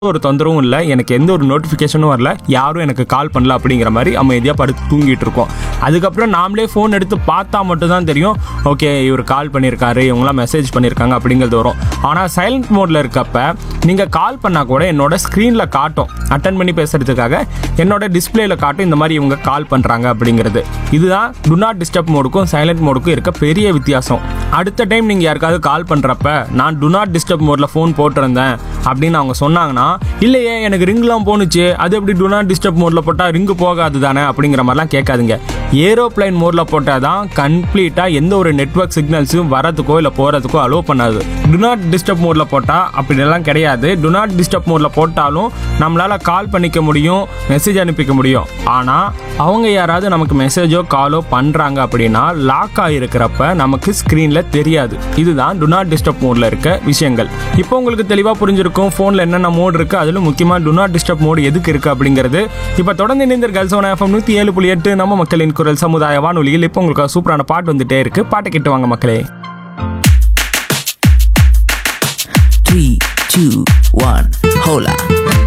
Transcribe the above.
ஒரு தொந்தரவும் இல்லை எனக்கு எந்த ஒரு நோட்டிஃபிகேஷனும் வரல யாரும் எனக்கு கால் பண்ணல அப்படிங்கிற மாதிரி அமைதியாக படுத்து தூங்கிட்டு இருக்கோம் அதுக்கப்புறம் நாமளே ஃபோன் எடுத்து பார்த்தா மட்டும்தான் தெரியும் ஓகே இவர் கால் பண்ணியிருக்காரு இவங்களாம் மெசேஜ் பண்ணியிருக்காங்க அப்படிங்கிறது வரும் ஆனால் சைலண்ட் மோடில் இருக்கப்ப நீங்கள் கால் பண்ணால் கூட என்னோட ஸ்க்ரீனில் காட்டும் அட்டன் பண்ணி பேசுறதுக்காக என்னோட டிஸ்பிளேல காட்டும் இந்த மாதிரி இவங்க கால் பண்ணுறாங்க அப்படிங்கிறது இதுதான் டு நாட் டிஸ்டர்ப் மோடுக்கும் சைலண்ட் மோடுக்கும் இருக்க பெரிய வித்தியாசம் அடுத்த டைம் நீங்கள் யாருக்காவது கால் பண்ணுறப்ப நான் டு நாட் டிஸ்டர்ப் மோடில் ஃபோன் போட்டிருந்தேன் அப்படின்னு அவங்க சொன்னாங்கன்னா இல்லையே எனக்கு ரிங்லாம் போணுச்சு அது எப்படி டு நாட் டிஸ்டர்ப் மோடில் போட்டால் ரிங்கு போகாது தானே அப்படிங்கிற மாதிரிலாம் கேட்காதுங்க ஏரோப்ளைன் மோடில் போட்டால் தான் கம்ப்ளீட்டாக எந்த ஒரு நெட்வொர்க் சிக்னல்ஸும் வரதுக்கோ இல்லை போகிறதுக்கோ அலோவ் பண்ணாது டு நாட் டிஸ்டர்ப் மோடில் போட்டால் அப்படிலாம் கிடையாது டு நாட் டிஸ்டர்ப் மோடில் போட்டாலும் நம்மளால் கால் பண்ணிக்க முடியும் மெசேஜ் அனுப்பிக்க முடியும் ஆனால் அவங்க யாராவது நமக்கு மெசேஜோ காலோ பண்ணுறாங்க அப்படின்னா லாக் ஆகிருக்கிறப்ப நமக்கு ஸ்க்ரீனில் தெரியாது இதுதான் டு நாட் டிஸ்டர்ப் மோடில் இருக்க விஷயங்கள் இப்போ உங்களுக்கு தெளிவாக புரிஞ்சிருக்கும் ஃபோனில் என்னென்ன மோட் இருக்குது அதிலும் முக்கியமாக டு நாட் டிஸ்டர்ப் மோடு எதுக்கு இருக்குது அப்படிங்கிறது இப்போ தொடர்ந்து இணைந்தர் கல்சோனா எஃப்எம் நூற்றி ஏழு புள்ளி எட்டு நம்ம மக்களின் குரல் சமுதாய வானொலியில் இப்போ உங்களுக்கு சூப்பரான பாட்டு வந்துட்டே இருக்கு பாட்டை கேட்டு வாங்க மக்களே Three, two, one, hola.